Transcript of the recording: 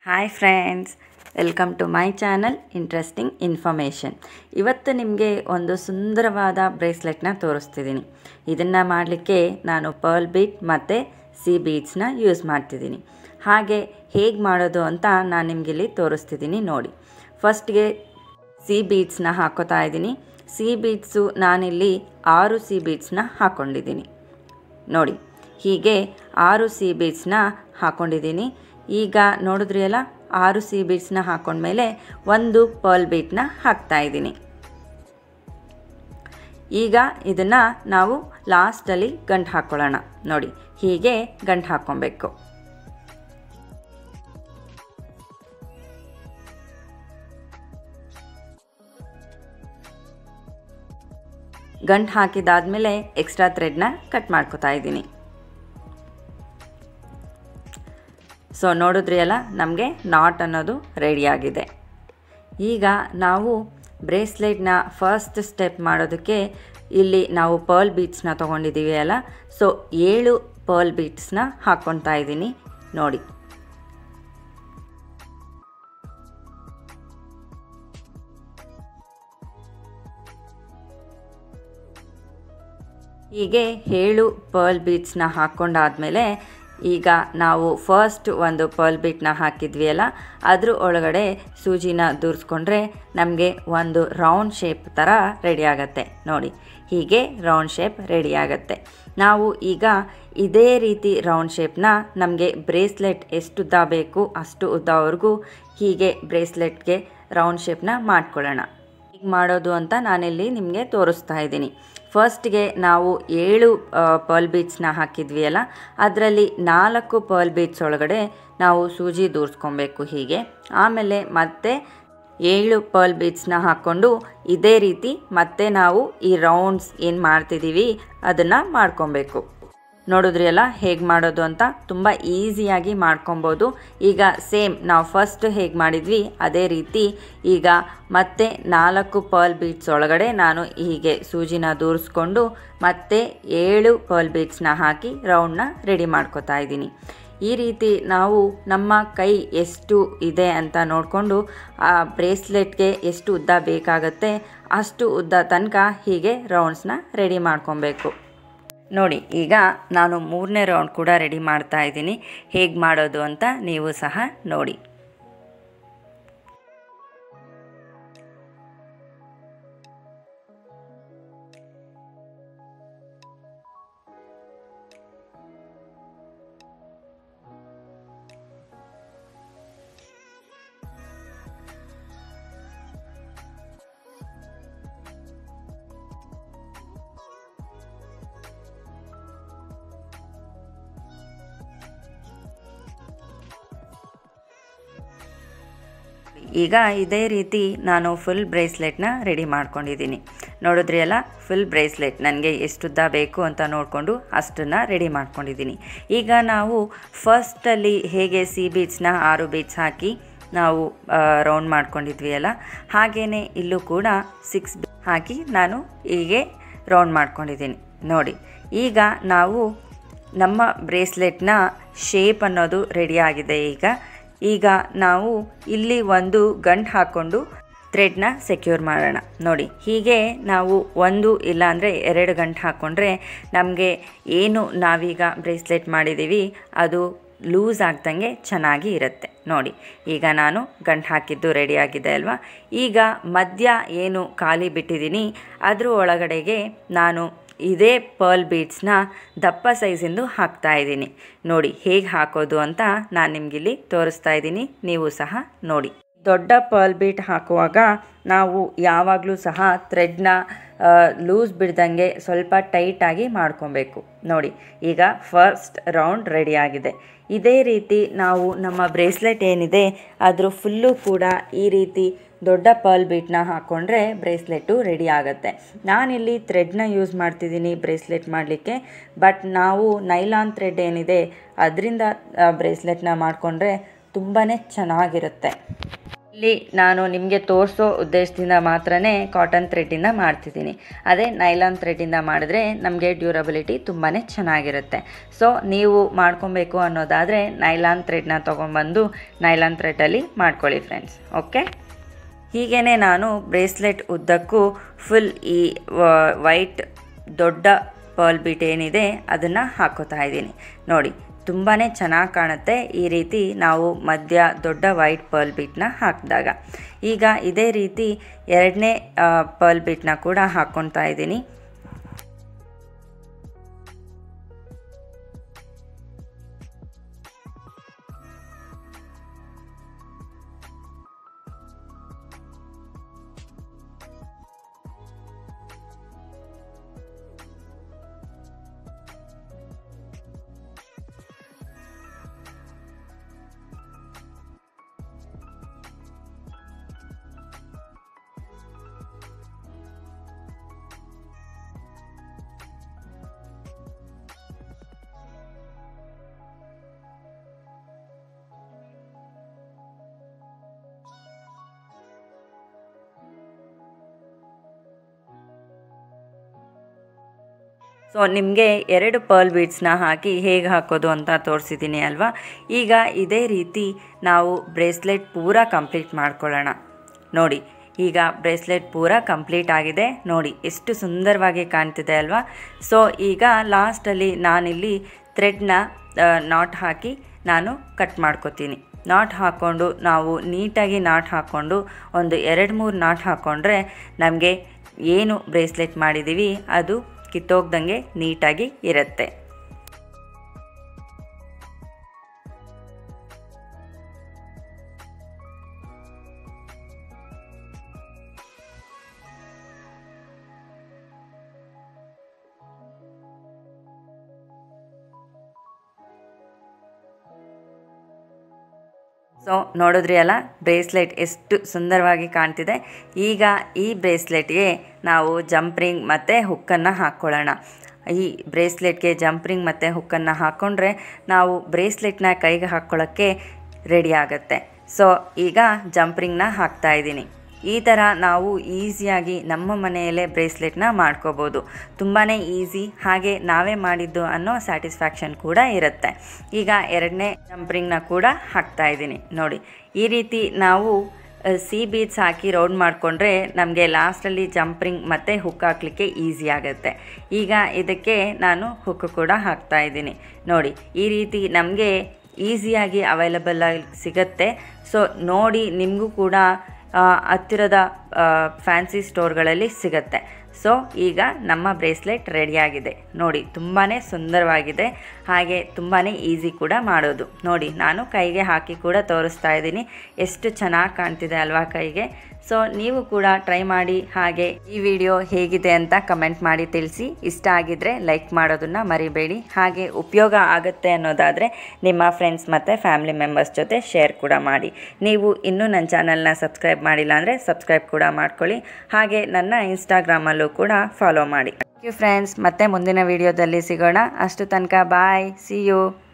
hi friends welcome to my channel interesting information ಇವತ್ತು ನಿಮಗೆ ಒಂದು ಸುಂದರವಾದ ಬ್ರೇಸ್ಲೆಟ್ನ ತೋರಿಸ್ತಿದ್ದೀನಿ ಇದನ್ನು ಮಾಡಲಿಕ್ಕೆ ನಾನು ಪರ್ಲ್ ಬೀಟ್ ಮತ್ತು ಸಿ ಬೀಡ್ಸ್ನ ಯೂಸ್ ಮಾಡ್ತಿದ್ದೀನಿ ಹಾಗೆ ಹೇಗೆ ಮಾಡೋದು ಅಂತ ನಾನು ನಿಮಗಿಲ್ಲಿ ತೋರಿಸ್ತಿದ್ದೀನಿ ನೋಡಿ ಫಸ್ಟ್ಗೆ ಸಿ ಬೀಡ್ಸ್ನ ಹಾಕೋತಾ ಇದ್ದೀನಿ ಸಿ ಬೀಡ್ಸು ನಾನಿಲ್ಲಿ ಆರು ಸಿ ಬೀಡ್ಸ್ನ ಹಾಕ್ಕೊಂಡಿದ್ದೀನಿ ನೋಡಿ ಹೀಗೆ ಆರು ಸಿ ಬೀಡ್ಸ್ನ ಹಾಕ್ಕೊಂಡಿದ್ದೀನಿ ಈಗ ನೋಡಿದ್ರಿ ಅಲ್ಲ ಆರು ಸಿ ಬೀಡ್ಸ್ನ ಹಾಕ್ಕೊಂಡ್ಮೇಲೆ ಒಂದು ಪರ್ಲ್ ಬೀಟ್ನ ಹಾಕ್ತಾ ಇದ್ದೀನಿ ಈಗ ಇದನ್ನು ನಾವು ಲಾಸ್ಟಲ್ಲಿ ಗಂಟು ಹಾಕ್ಕೊಳ್ಳೋಣ ನೋಡಿ ಹೀಗೆ ಗಂಟು ಹಾಕ್ಕೊಬೇಕು ಗಂಟು ಹಾಕಿದಾದ್ಮೇಲೆ ಎಕ್ಸ್ಟ್ರಾ ಥ್ರೆಡ್ನ ಕಟ್ ಮಾಡ್ಕೊತಾ ಇದ್ದೀನಿ ಸೊ ನೋಡಿದ್ರಿ ಅಲ್ಲ ನಮಗೆ ನಾಟ್ ಅನ್ನೋದು ರೆಡಿಯಾಗಿದೆ ಈಗ ನಾವು ಬ್ರೇಸ್ಲೆಟ್ನ ಫಸ್ಟ್ ಸ್ಟೆಪ್ ಮಾಡೋದಕ್ಕೆ ಇಲ್ಲಿ ನಾವು ಪರ್ಲ್ ಬೀಟ್ಸ್ನ ತೊಗೊಂಡಿದ್ದೀವಿ ಅಲ್ಲ ಸೊ ಏಳು ಪರ್ಲ್ ಬೀಟ್ಸ್ನ ಹಾಕ್ಕೊತಾ ಇದ್ದೀನಿ ನೋಡಿ ಹೀಗೆ ಏಳು ಪರ್ಲ್ ಬೀಟ್ಸ್ನ ಹಾಕ್ಕೊಂಡಾದಮೇಲೆ ಈಗ ನಾವು ಫಸ್ಟ್ ಒಂದು ಪರ್ಲ್ ಬೀಟ್ನ ಹಾಕಿದ್ವಿ ಅಲ್ಲ ಅದ್ರ ಒಳಗಡೆ ಸೂಜಿನ ದೂರಿಸ್ಕೊಂಡ್ರೆ ನಮಗೆ ಒಂದು ರೌಂಡ್ ಶೇಪ್ ಥರ ರೆಡಿ ಆಗುತ್ತೆ ನೋಡಿ ಹೀಗೆ ರೌಂಡ್ ಶೇಪ್ ರೆಡಿ ಆಗುತ್ತೆ ನಾವು ಈಗ ಇದೇ ರೀತಿ ರೌಂಡ್ ಶೇಪ್ನ ನಮಗೆ ಬ್ರೇಸ್ಲೆಟ್ ಎಷ್ಟು ಉದ್ದ ಬೇಕು ಅಷ್ಟು ಉದ್ದವರೆಗೂ ಹೀಗೆ ಬ್ರೇಸ್ಲೆಟ್ಗೆ ರೌಂಡ್ ಶೇಪ್ನ ಮಾಡ್ಕೊಳ್ಳೋಣ ಹೀಗೆ ಮಾಡೋದು ಅಂತ ನಾನಿಲ್ಲಿ ನಿಮಗೆ ತೋರಿಸ್ತಾ ಇದ್ದೀನಿ ಫಸ್ಟ್ಗೆ ನಾವು ಏಳು ಪರ್ಲ್ ಬೀಟ್ಸ್ನ ಹಾಕಿದ್ವಿ ಅಲ್ಲ ಅದರಲ್ಲಿ ನಾಲ್ಕು ಪರ್ಲ್ ಬೀಟ್ಸ್ ಒಳಗಡೆ ನಾವು ಸೂಜಿ ದೂರಿಸ್ಕೊಬೇಕು ಹೀಗೆ ಆಮೇಲೆ ಮತ್ತೆ ಏಳು ಪರ್ಲ್ ಬೀಟ್ಸ್ನ ಹಾಕ್ಕೊಂಡು ಇದೇ ರೀತಿ ಮತ್ತೆ ನಾವು ಈ ರೌಂಡ್ಸ್ ಏನು ಮಾಡ್ತಿದ್ದೀವಿ ಅದನ್ನು ಮಾಡ್ಕೊಬೇಕು ನೋಡಿದ್ರಿ ಅಲ್ಲ ಹೇಗೆ ಮಾಡೋದು ಅಂತ ತುಂಬ ಈಸಿಯಾಗಿ ಮಾಡ್ಕೊಬೋದು ಈಗ ಸೇಮ್ ನಾವು ಫಸ್ಟ್ ಹೇಗೆ ಮಾಡಿದ್ವಿ ಅದೇ ರೀತಿ ಈಗ ಮತ್ತೆ ನಾಲ್ಕು ಪರ್ಲ್ ಬೀಟ್ಸ್ ಒಳಗಡೆ ನಾನು ಹೀಗೆ ಸೂಜಿನ ದೂರಿಸ್ಕೊಂಡು ಮತ್ತೆ ಏಳು ಪರ್ಲ್ ಬೀಟ್ಸ್ನ ಹಾಕಿ ರೌಂಡ್ನ ರೆಡಿ ಮಾಡ್ಕೋತಾ ಇದ್ದೀನಿ ಈ ರೀತಿ ನಾವು ನಮ್ಮ ಕೈ ಎಷ್ಟು ಇದೆ ಅಂತ ನೋಡಿಕೊಂಡು ಆ ಬ್ರೇಸ್ಲೆಟ್ಗೆ ಎಷ್ಟು ಉದ್ದ ಬೇಕಾಗತ್ತೆ ಅಷ್ಟು ಉದ್ದ ತನಕ ಹೀಗೆ ರೌಂಡ್ಸ್ನ ರೆಡಿ ಮಾಡ್ಕೊಬೇಕು ನೋಡಿ ಈಗ ನಾನು ಮೂರನೇ ರೌಂಡ್ ಕೂಡ ರೆಡಿ ಮಾಡ್ತಾ ಇದ್ದೀನಿ ಹೇಗೆ ಮಾಡೋದು ಅಂತ ನೀವು ಸಹ ನೋಡಿ ಈಗ ಇದೇ ರೀತಿ ನಾನು ಫುಲ್ ಬ್ರೇಸ್ಲೆಟ್ನ ರೆಡಿ ಮಾಡ್ಕೊಂಡಿದ್ದೀನಿ ನೋಡಿದ್ರಿ ಅಲ್ಲ ಫುಲ್ ಬ್ರೇಸ್ಲೆಟ್ ನನಗೆ ಎಷ್ಟುದ್ದ ಬೇಕು ಅಂತ ನೋಡಿಕೊಂಡು ಅಷ್ಟನ್ನು ರೆಡಿ ಮಾಡ್ಕೊಂಡಿದ್ದೀನಿ ಈಗ ನಾವು ಫಸ್ಟಲ್ಲಿ ಹೇಗೆ ಸಿ ಬೀಟ್ಸ್ನ ಆರು ಬೀಟ್ಸ್ ಹಾಕಿ ನಾವು ರೌಂಡ್ ಮಾಡ್ಕೊಂಡಿದ್ವಿ ಅಲ್ಲ ಹಾಗೆಯೇ ಇಲ್ಲೂ ಕೂಡ ಸಿಕ್ಸ್ ಹಾಕಿ ನಾನು ಹೀಗೆ ರೌಂಡ್ ಮಾಡ್ಕೊಂಡಿದ್ದೀನಿ ನೋಡಿ ಈಗ ನಾವು ನಮ್ಮ ಬ್ರೇಸ್ಲೆಟ್ನ ಶೇಪ್ ಅನ್ನೋದು ರೆಡಿಯಾಗಿದೆ ಈಗ ಈಗ ನಾವು ಇಲ್ಲಿ ಒಂದು ಗಂಟು ಹಾಕ್ಕೊಂಡು ಥ್ರೆಡ್ನ ಸೆಕ್ಯೂರ್ ಮಾಡೋಣ ನೋಡಿ ಹೀಗೆ ನಾವು ಒಂದು ಇಲ್ಲಾಂದರೆ ಎರಡು ಗಂಟು ಹಾಕ್ಕೊಂಡ್ರೆ ನಮಗೆ ಏನು ನಾವೀಗ ಬ್ರೇಸ್ಲೆಟ್ ಮಾಡಿದ್ದೀವಿ ಅದು ಲೂಸ್ ಆಗ್ದಂಗೆ ಚೆನ್ನಾಗಿ ಇರುತ್ತೆ ನೋಡಿ ಈಗ ನಾನು ಗಂಟು ಹಾಕಿದ್ದು ರೆಡಿಯಾಗಿದೆ ಅಲ್ವಾ ಈಗ ಮಧ್ಯ ಏನು ಖಾಲಿ ಬಿಟ್ಟಿದ್ದೀನಿ ಅದ್ರ ಒಳಗಡೆಗೆ ನಾನು ಇದೇ ಪರ್ಲ್ ಬೀಡ್ಸ್ನ ದಪ್ಪ ಸೈಜಿಂದು ಹಾಕ್ತಾ ಇದ್ದೀನಿ ನೋಡಿ ಹೇಗೆ ಹಾಕೋದು ಅಂತ ನಾನು ನಿಮಗಿಲ್ಲಿ ತೋರಿಸ್ತಾ ಇದ್ದೀನಿ ನೀವು ಸಹ ನೋಡಿ ದೊಡ್ಡ ಪರ್ಲ್ ಬೀಟ್ ಹಾಕುವಾಗ ನಾವು ಯಾವಾಗಲೂ ಸಹ ಥ್ರೆಡ್ನ ಲೂಸ್ ಬಿಡ್ದಂಗೆ ಸ್ವಲ್ಪ ಟೈಟಾಗಿ ಮಾಡ್ಕೊಬೇಕು ನೋಡಿ ಈಗ ಫಸ್ಟ್ ರೌಂಡ್ ರೆಡಿಯಾಗಿದೆ ಇದೇ ರೀತಿ ನಾವು ನಮ್ಮ ಬ್ರೇಸ್ಲೆಟ್ ಏನಿದೆ ಅದ್ರ ಫುಲ್ಲು ಕೂಡ ಈ ರೀತಿ ದೊಡ್ಡ ಪರ್ಲ್ ಬೀಟ್ನ ಹಾಕ್ಕೊಂಡ್ರೆ ಬ್ರೇಸ್ಲೆಟ್ಟು ರೆಡಿ ಆಗುತ್ತೆ ನಾನಿಲ್ಲಿ ಥ್ರೆಡ್ನ ಯೂಸ್ ಮಾಡ್ತಿದ್ದೀನಿ ಬ್ರೇಸ್ಲೆಟ್ ಮಾಡಲಿಕ್ಕೆ ಬಟ್ ನಾವು ನೈಲಾನ್ ಥ್ರೆಡ್ ಏನಿದೆ ಅದರಿಂದ ಬ್ರೇಸ್ಲೆಟ್ನ ಮಾಡಿಕೊಂಡ್ರೆ ತುಂಬಾ ಚೆನ್ನಾಗಿರುತ್ತೆ ಇಲ್ಲಿ ನಾನು ನಿಮಗೆ ತೋರಿಸೋ ಉದ್ದೇಶದಿಂದ ಮಾತ್ರನೇ ಕಾಟನ್ ಥ್ರೆಡ್ಡಿಂದ ಮಾಡ್ತಿದ್ದೀನಿ ಅದೇ ನೈಲಾನ್ ಥ್ರೆಡ್ಡಿಂದ ಮಾಡಿದ್ರೆ ನಮಗೆ ಡ್ಯೂರಬಿಲಿಟಿ ತುಂಬಾ ಚೆನ್ನಾಗಿರುತ್ತೆ ಸೊ ನೀವು ಮಾಡ್ಕೊಬೇಕು ಅನ್ನೋದಾದರೆ ನೈಲಾನ್ ಥ್ರೆಡ್ನ ತೊಗೊಂಬಂದು ನೈಲಾನ್ ಥ್ರೆಡ್ಡಲ್ಲಿ ಮಾಡ್ಕೊಳ್ಳಿ ಫ್ರೆಂಡ್ಸ್ ಓಕೆ ಹೀಗೇ ನಾನು ಬ್ರೇಸ್ಲೆಟ್ ಉದ್ದಕ್ಕೂ ಫುಲ್ ಈ ವೈಟ್ ದೊಡ್ಡ ಪರ್ಲ್ ಬಿಟ್ ಏನಿದೆ ಅದನ್ನು ಹಾಕೋತಾ ಇದ್ದೀನಿ ನೋಡಿ ತುಂಬಾ ಚೆನ್ನಾಗಿ ಕಾಣುತ್ತೆ ಈ ರೀತಿ ನಾವು ಮಧ್ಯ ದೊಡ್ಡ ವೈಟ್ ಪರ್ಲ್ ಬಿಟ್ನ ಹಾಕಿದಾಗ ಈಗ ಇದೇ ರೀತಿ ಎರಡನೇ ಪರ್ಲ್ ಬಿಟ್ನ ಕೂಡ ಹಾಕ್ಕೊತಾ ಇದ್ದೀನಿ ಸೊ ನಿಮಗೆ ಎರಡು ಪರ್ಲ್ ಬೀಡ್ಸ್ನ ಹಾಕಿ ಹೇಗೆ ಹಾಕೋದು ಅಂತ ತೋರಿಸಿದ್ದೀನಿ ಅಲ್ವಾ ಈಗ ಇದೇ ರೀತಿ ನಾವು ಬ್ರೇಸ್ಲೆಟ್ ಪೂರ ಕಂಪ್ಲೀಟ್ ಮಾಡ್ಕೊಳ್ಳೋಣ ನೋಡಿ ಈಗ ಬ್ರೇಸ್ಲೆಟ್ ಪೂರ ಕಂಪ್ಲೀಟ್ ಆಗಿದೆ ನೋಡಿ ಎಷ್ಟು ಸುಂದರವಾಗಿ ಕಾಣ್ತಿದೆ ಅಲ್ವಾ ಸೊ ಈಗ ಲಾಸ್ಟಲ್ಲಿ ನಾನಿಲ್ಲಿ ಥ್ರೆಡ್ನ ನಾಟ್ ಹಾಕಿ ನಾನು ಕಟ್ ಮಾಡ್ಕೋತೀನಿ ನಾಟ್ ಹಾಕ್ಕೊಂಡು ನಾವು ನೀಟಾಗಿ ನಾಟ್ ಹಾಕ್ಕೊಂಡು ಒಂದು ಎರಡು ಮೂರು ನಾಟ್ ಹಾಕ್ಕೊಂಡ್ರೆ ನಮಗೆ ಏನು ಬ್ರೇಸ್ಲೆಟ್ ಮಾಡಿದ್ದೀವಿ ಅದು ಕಿತ್ತೋಗ್ದಂಗೆ ನೀಟಾಗಿ ಇರುತ್ತೆ ಸೊ ನೋಡಿದ್ರಿ ಅಲ್ಲ ಬ್ರೇಸ್ಲೆಟ್ ಎಷ್ಟು ಸುಂದರವಾಗಿ ಕಾಣ್ತಿದೆ ಈಗ ಈ ಬ್ರೇಸ್ಲೆಟ್ಗೆ ನಾವು ಜಂಪ್ರಿಂಗ್ ಮತ್ತು ಹುಕ್ಕನ್ನು ಹಾಕ್ಕೊಳ್ಳೋಣ ಈ ಬ್ರೇಸ್ಲೆಟ್ಗೆ ಜಂಪ್ರಿಂಗ್ ಮತ್ತು ಹುಕ್ಕನ್ನು ಹಾಕ್ಕೊಂಡ್ರೆ ನಾವು ಬ್ರೇಸ್ಲೆಟ್ನ ಕೈಗೆ ಹಾಕ್ಕೊಳ್ಳೋಕ್ಕೆ ರೆಡಿ ಆಗುತ್ತೆ ಸೊ ಈಗ ಜಂಪ್ರಿಂಗ್ನ ಹಾಕ್ತಾ ಇದ್ದೀನಿ ಈ ಥರ ನಾವು ಈಸಿಯಾಗಿ ನಮ್ಮ ಮನೆಯಲ್ಲೇ ಬ್ರೇಸ್ಲೆಟ್ನ ಮಾಡ್ಕೋಬೋದು ತುಂಬಾ ಈಸಿ ಹಾಗೆ ನಾವೇ ಮಾಡಿದ್ದು ಅನ್ನೋ ಸ್ಯಾಟಿಸ್ಫ್ಯಾಕ್ಷನ್ ಕೂಡ ಇರುತ್ತೆ ಈಗ ಎರಡನೇ ಜಂಪ್ರಿಂಗ್ನ ಕೂಡ ಹಾಕ್ತಾ ಇದ್ದೀನಿ ನೋಡಿ ಈ ರೀತಿ ನಾವು ಸಿ ಬೀಡ್ಸ್ ಹಾಕಿ ರೌಂಡ್ ಮಾಡಿಕೊಂಡ್ರೆ ನಮಗೆ ಲಾಸ್ಟಲ್ಲಿ ಜಂಪ್ರಿಂಗ್ ಮತ್ತು ಹುಕ್ ಹಾಕ್ಲಿಕ್ಕೆ ಈಸಿ ಆಗುತ್ತೆ ಈಗ ಇದಕ್ಕೆ ನಾನು ಹುಕ್ ಕೂಡ ಹಾಕ್ತಾ ಇದ್ದೀನಿ ನೋಡಿ ಈ ರೀತಿ ನಮಗೆ ಈಸಿಯಾಗಿ ಅವೈಲಬಲ್ ಆಗಿ ಸಿಗುತ್ತೆ ಸೊ ನೋಡಿ ನಿಮಗೂ ಕೂಡ ಹತ್ತಿರದ ಫ್ಯಾನ್ಸಿ ಸ್ಟೋರ್ಗಳಲ್ಲಿ ಸಿಗುತ್ತೆ ಸೊ ಈಗ ನಮ್ಮ ಬ್ರೇಸ್ಲೆಟ್ ರೆಡಿಯಾಗಿದೆ ನೋಡಿ ತುಂಬಾ ಸುಂದರವಾಗಿದೆ ಹಾಗೆ ತುಂಬಾ ಈಸಿ ಕೂಡ ಮಾಡೋದು ನೋಡಿ ನಾನು ಕೈಗೆ ಹಾಕಿ ಕೂಡ ತೋರಿಸ್ತಾ ಇದ್ದೀನಿ ಎಷ್ಟು ಚೆನ್ನಾಗಿ ಕಾಣ್ತಿದೆ ಅಲ್ವಾ ಕೈಗೆ ಸೊ ನೀವು ಕೂಡ ಟ್ರೈ ಮಾಡಿ ಹಾಗೆ ಈ ವಿಡಿಯೋ ಹೇಗಿದೆ ಅಂತ ಕಮೆಂಟ್ ಮಾಡಿ ತಿಳಿಸಿ ಇಷ್ಟ ಆಗಿದ್ರೆ ಲೈಕ್ ಮಾಡೋದನ್ನು ಮರಿಬೇಡಿ ಹಾಗೆ ಉಪಯೋಗ ಆಗುತ್ತೆ ಅನ್ನೋದಾದರೆ ನಿಮ್ಮ ಫ್ರೆಂಡ್ಸ್ ಮತ್ತು ಫ್ಯಾಮಿಲಿ ಮೆಂಬರ್ಸ್ ಜೊತೆ ಶೇರ್ ಕೂಡ ಮಾಡಿ ನೀವು ಇನ್ನೂ ನನ್ನ ಚಾನಲ್ನ ಸಬ್ಸ್ಕ್ರೈಬ್ ಮಾಡಿಲ್ಲ ಅಂದರೆ ಸಬ್ಸ್ಕ್ರೈಬ್ ಕೂಡ ಮಾಡ್ಕೊಳ್ಳಿ ಹಾಗೆ ನನ್ನ ಇನ್ಸ್ಟಾಗ್ರಾಮಲ್ಲೂ ಕೂಡ ಫಾಲೋ ಮಾಡಿ ಥ್ಯಾಂಕ್ ಯು ಫ್ರೆಂಡ್ಸ್ ಮತ್ತೆ ಮುಂದಿನ ವಿಡಿಯೋದಲ್ಲಿ ಸಿಗೋಣ ಅಷ್ಟು ತನಕ ಬಾಯ್ ಸಿ ಯು